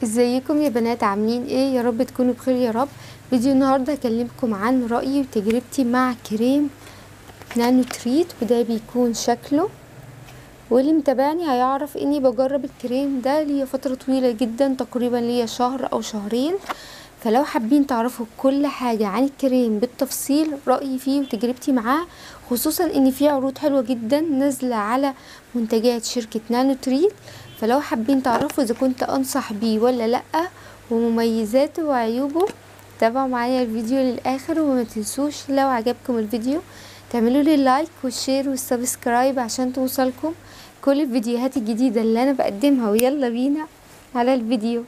ازيكم يا بنات عاملين ايه يا رب تكونوا بخير يا رب فيديو النهارده هكلمكم عن رايي وتجربتي مع كريم نانو تريت وده بيكون شكله واللي متابعني هيعرف اني بجرب الكريم ده ليا فتره طويله جدا تقريبا ليا شهر او شهرين فلو حابين تعرفوا كل حاجه عن الكريم بالتفصيل رايي فيه وتجربتي معاه خصوصا ان في عروض حلوه جدا نازله على منتجات شركه نانو تريت فلو حابين تعرفوا اذا كنت انصح بيه ولا لا ومميزاته وعيوبه تابعوا معايا الفيديو للاخر وما تنسوش لو عجبكم الفيديو تعملوا لي لايك والشير والسبسكرايب عشان توصلكم كل الفيديوهات الجديدة اللي انا بقدمها ويلا بينا على الفيديو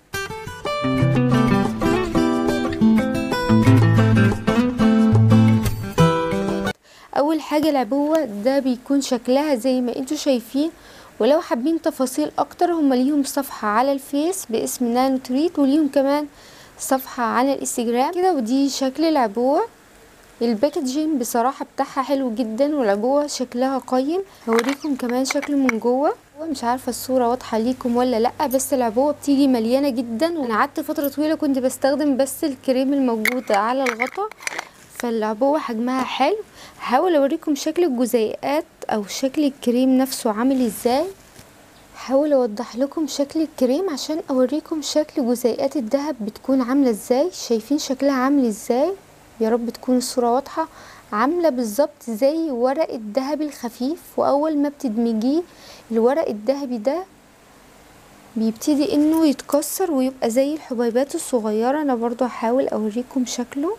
اول حاجة العبوة ده بيكون شكلها زي ما انتوا شايفين ولو حابين تفاصيل اكتر هم ليهم صفحة على الفيس باسم نانو تريت وليهم كمان صفحة على الانستجرام كده ودي شكل العبوة الباكجينج بصراحة بتاعها حلو جدا والعبوة شكلها قيم هوريكم كمان شكله من جوه مش عارفة الصورة واضحة ليكم ولا لأ بس العبوة بتيجي مليانة جدا وانا قعدت فترة طويلة كنت بستخدم بس الكريم الموجود على الغطا فالعبوة حجمها حلو هحاول اوريكم شكل الجزيئات او شكل الكريم نفسه عامل ازاي هحاول اوضح لكم شكل الكريم عشان اوريكم شكل جزيئات الذهب بتكون عاملة ازاي شايفين شكلها عامل ازاي يا رب تكون الصورة واضحة عاملة بالظبط زي ورق الذهب الخفيف واول ما بتدمجيه الورق الذهبي ده بيبتدي انه يتكسر ويبقى زي الحبيبات الصغيرة انا برضو هحاول اوريكم شكله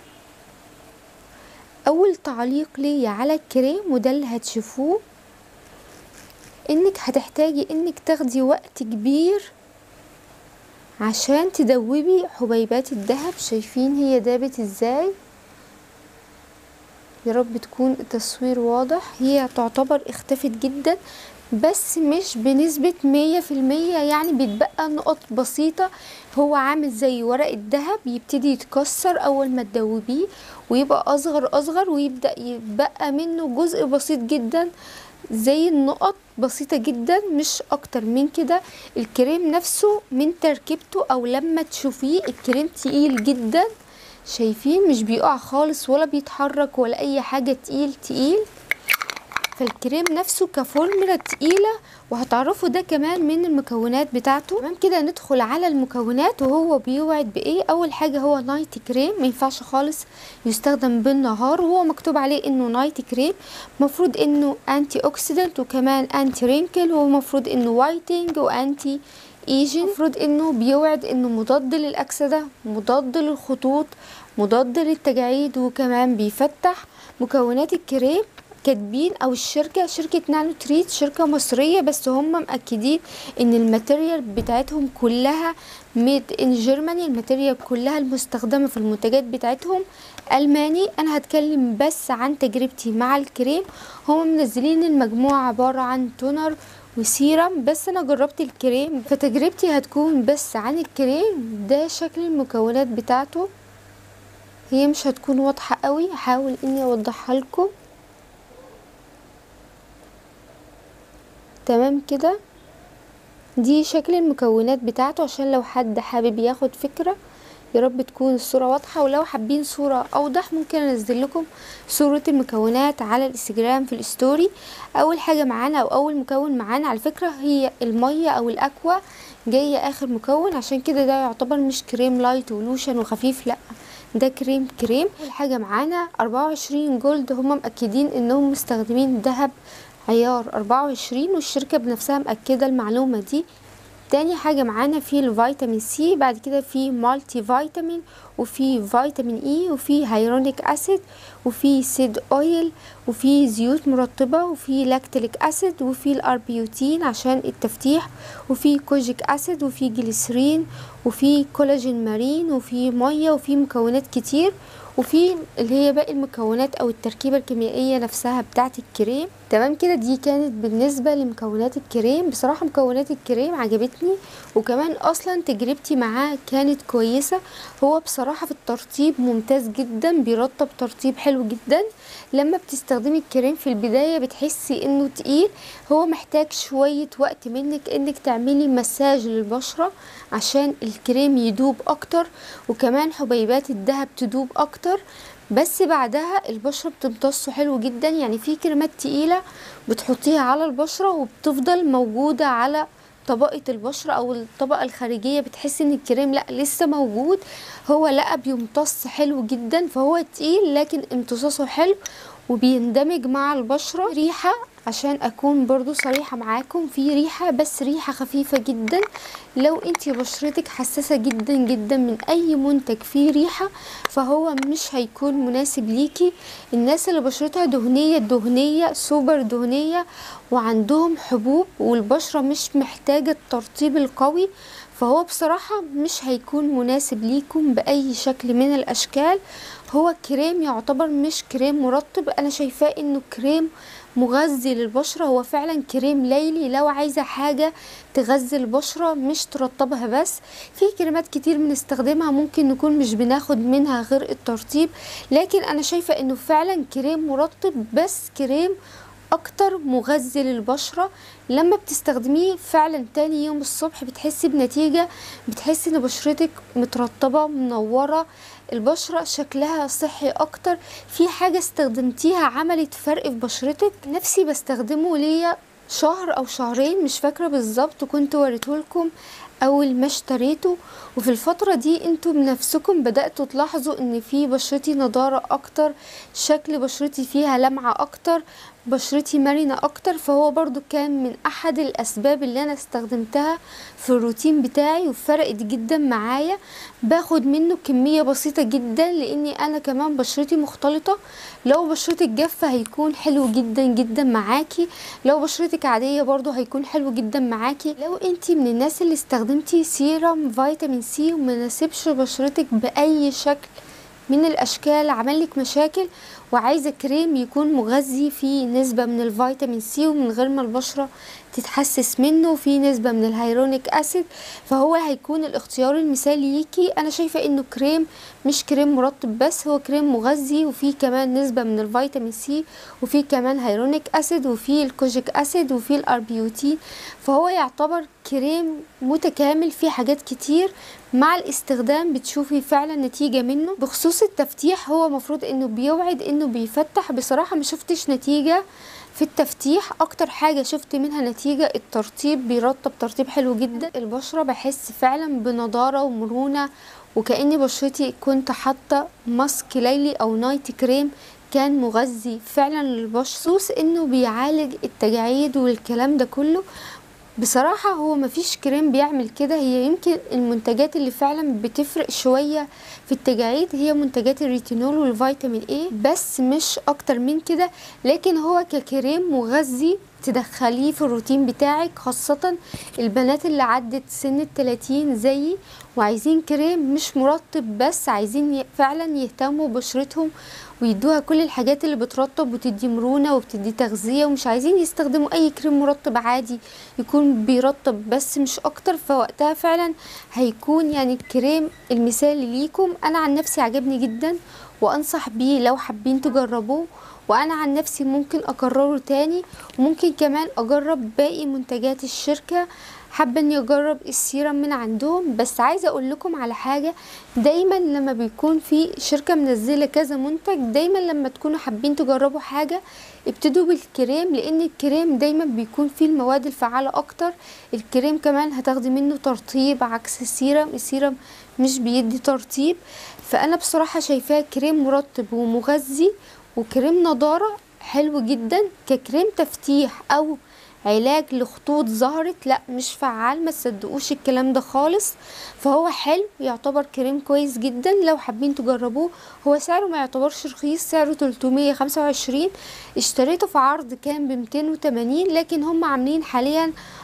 اول تعليق ليا على الكريم وده اللي هتشوفوه انك هتحتاجي انك تاخدي وقت كبير عشان تدوبي حبيبات الذهب شايفين هي دابت ازاي يا رب تكون التصوير واضح هي تعتبر اختفت جدا بس مش بنسبة مية في المية يعني بيتبقى نقط بسيطة هو عامل زي ورق الذهب يبتدي يتكسر اول ما تدوبيه ويبقى اصغر اصغر ويبدأ يتبقى منه جزء بسيط جدا زي النقط بسيطة جدا مش اكتر من كده الكريم نفسه من تركيبته او لما تشوفيه الكريم تقيل جدا شايفين مش بيقع خالص ولا بيتحرك ولا اي حاجة تقيل تقيل فالكريم نفسه كفورمولا تقيلة وهتعرفوا ده كمان من المكونات بتاعته تمام كده ندخل على المكونات وهو بيوعد بايه اول حاجة هو نايت كريم مينفعش خالص يستخدم بالنهار وهو مكتوب عليه انه نايت كريم مفروض انه انتي اوكسيدنت وكمان انتي رينكل ومفروض انه وايتنج وانتي ايجين المفروض انه بيوعد انه مضاد للاكسده مضاد للخطوط مضاد للتجاعيد وكمان بيفتح مكونات الكريم كاتبين او الشركه شركه نانو تريت شركه مصريه بس هم مأكدين ان الماتيريال بتاعتهم كلها ميد ان جيرماني الماتيريال كلها المستخدمه في المنتجات بتاعتهم الماني انا هتكلم بس عن تجربتي مع الكريم هم منزلين المجموعه عباره عن تونر وسيرم بس انا جربت الكريم فتجربتي هتكون بس عن الكريم ده شكل المكونات بتاعته هي مش هتكون واضحه قوي هحاول اني اوضحها لكم تمام كده دي شكل المكونات بتاعته عشان لو حد حابب ياخد فكرة يا رب تكون الصورة واضحة ولو حابين صورة اوضح ممكن انزل لكم صورة المكونات على الانستجرام في الستوري اول حاجة معانا او اول مكون معانا على فكرة هي المية او الاكوا جاية اخر مكون عشان كده ده يعتبر مش كريم لايت ولوشن وخفيف لا ده كريم كريم اول حاجة معانا 24 جولد هم مأكدين انهم مستخدمين ذهب عيار 24 والشركة بنفسها مأكدة المعلومة دي تاني حاجة معانا في الفيتامين سي بعد كده في مالتي فيتامين وفي فيتامين اي وفي هيرونيك اسيد وفي سيد اويل وفي زيوت مرطبة وفي لاكتيك اسيد وفي الاربيوتين عشان التفتيح وفي كوجيك اسيد وفي جليسرين وفي كولاجين مارين وفي مية وفي مكونات كتير وفي اللي هي باقي المكونات او التركيبه الكيميائيه نفسها بتاعه الكريم تمام كده دي كانت بالنسبه لمكونات الكريم بصراحه مكونات الكريم عجبتني وكمان اصلا تجربتي معاه كانت كويسه هو بصراحه في الترطيب ممتاز جدا بيرطب ترطيب حلو جدا لما بتستخدمي الكريم في البدايه بتحسي انه تقيل هو محتاج شويه وقت منك انك تعملي مساج للبشره عشان الكريم يدوب اكتر وكمان حبيبات الدهب تدوب اكتر بس بعدها البشرة بتمتصه حلو جدا يعني في كريمات تقيلة بتحطيها على البشرة وبتفضل موجودة على طبقة البشرة او الطبقة الخارجية بتحس ان الكريم لا لسه موجود هو لا بيمتص حلو جدا فهو تقيل لكن امتصاصه حلو وبيندمج مع البشرة ريحة عشان اكون برضو صريحة معاكم في ريحة بس ريحة خفيفة جدا لو انتي بشرتك حساسة جدا جدا من اي منتج فيه ريحة فهو مش هيكون مناسب ليكي الناس اللي بشرتها دهنية دهنية سوبر دهنية وعندهم حبوب والبشرة مش محتاجة الترطيب القوي فهو بصراحة مش هيكون مناسب ليكم بأي شكل من الأشكال هو كريم يعتبر مش كريم مرطب أنا شايفاه إنه كريم مغذي للبشرة هو فعلا كريم ليلي لو عايزة حاجة تغذي البشرة مش ترطبها بس في كريمات كتير بنستخدمها ممكن نكون مش بناخد منها غير الترطيب لكن انا شايفة انه فعلا كريم مرطب بس كريم اكتر مغذي للبشرة لما بتستخدميه فعلا تاني يوم الصبح بتحسي بنتيجة بتحسي ان بشرتك مترطبة منورة البشرة شكلها صحي اكتر في حاجة استخدمتيها عملت فرق في بشرتك نفسي بستخدمه ليا شهر او شهرين مش فاكرة بالظبط كنت وريتهولكم اول ما اشتريته وفي الفترة دي انتوا بنفسكم بدأتوا تلاحظوا ان في بشرتي نضارة اكتر شكل بشرتي فيها لمعة اكتر بشرتي مرنة اكتر فهو برضو كان من احد الاسباب اللي انا استخدمتها في الروتين بتاعي وفرقت جدا معايا باخد منه كمية بسيطة جدا لاني انا كمان بشرتي مختلطة لو بشرتك جافة هيكون حلو جدا جدا معاكي لو بشرتك عادية برضو هيكون حلو جدا معاكي لو انتي من الناس اللي استخدمتي سيرم فيتامين سي ومناسبش بشرتك باي شكل من الاشكال عملك مشاكل وعايزه كريم يكون مغذي فيه نسبه من الفيتامين سي ومن غير ما البشره تتحسس منه في نسبة من الهيرونيك اسيد فهو هيكون الاختيار المثالي ليكي انا شايفة انه كريم مش كريم مرطب بس هو كريم مغذي وفيه كمان نسبة من الفيتامين سي وفيه كمان هيرونيك اسيد وفيه الكوجيك اسيد وفيه الاربيوتين فهو يعتبر كريم متكامل فيه حاجات كتير مع الاستخدام بتشوفي فعلا نتيجة منه بخصوص التفتيح هو مفروض انه بيوعد انه بيفتح بصراحة ما شفتش نتيجة في التفتيح اكتر حاجة شفت منها نتيجة الترطيب بيرطب ترطيب حلو جدا البشرة بحس فعلا بنضارة ومرونة وكأني بشرتي كنت حاطة ماسك ليلي او نايت كريم كان مغذي فعلا للبشرة انه بيعالج التجاعيد والكلام ده كله بصراحة هو مفيش كريم بيعمل كده هي يمكن المنتجات اللي فعلا بتفرق شوية في التجاعيد هي منتجات الريتينول والفيتامين اي بس مش اكتر من كده لكن هو ككريم مغذي تدخليه في الروتين بتاعك خاصة البنات اللي عدت سن التلاتين زيي وعايزين كريم مش مرطب بس عايزين فعلا يهتموا ببشرتهم ويدوها كل الحاجات اللي بترطب وتدي مرونة وبتدي تغذية ومش عايزين يستخدموا اي كريم مرطب عادي يكون بيرطب بس مش اكتر فوقتها فعلا هيكون يعني الكريم المثالي ليكم انا عن نفسي عجبني جدا وانصح بيه لو حابين تجربوه وانا عن نفسي ممكن اكرره تاني وممكن كمان اجرب باقي منتجات الشركة حابة اني اجرب السيرم من عندهم بس عايزة اقول لكم على حاجة دايما لما بيكون في شركة منزلة كذا منتج دايما لما تكونوا حابين تجربوا حاجة ابتدوا بالكريم لان الكريم دايما بيكون فيه المواد الفعالة اكتر الكريم كمان هتاخدي منه ترطيب عكس السيرم السيرم مش بيدي ترطيب فانا بصراحة شايفاه كريم مرطب ومغذي وكريم نضارة حلو جدا ككريم تفتيح او علاج لخطوط ظهرت لا مش فعال ما تصدقوش الكلام ده خالص فهو حلو يعتبر كريم كويس جدا لو حابين تجربوه هو سعره ما يعتبرش رخيص سعره 325 اشتريته في عرض كان ب 280 لكن هم عاملين حاليا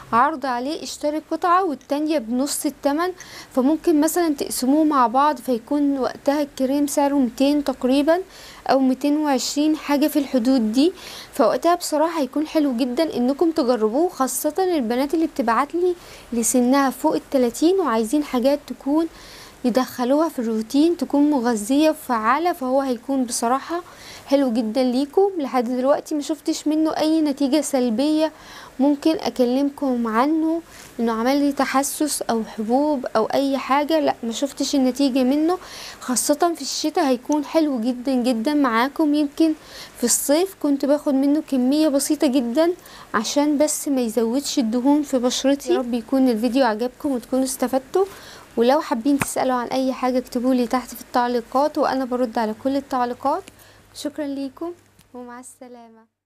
عرض عليه اشتري قطعة والتانية بنص التمن فممكن مثلا تقسموه مع بعض فيكون وقتها الكريم سعره 200 تقريبا او 220 حاجة في الحدود دي فوقتها بصراحة هيكون حلو جدا انكم تجربوه خاصة البنات اللي بتبعتلي لسنها فوق التلاتين وعايزين حاجات تكون يدخلوها في الروتين تكون مغذية وفعالة فهو هيكون بصراحة حلو جدا ليكم لحد دلوقتي ما شفتش منه اي نتيجة سلبية ممكن اكلمكم عنه انه عمل لي تحسس او حبوب او اي حاجة لا ما شفتش النتيجة منه خاصة في الشتاء هيكون حلو جدا جدا معاكم يمكن في الصيف كنت باخد منه كمية بسيطة جدا عشان بس ما يزودش الدهون في بشرتي يا رب يكون الفيديو عجبكم وتكونوا استفدتوا ولو حابين تسألوا عن اي حاجة اكتبوا لي تحت في التعليقات وانا برد على كل التعليقات شكرا ليكم ومع السلامة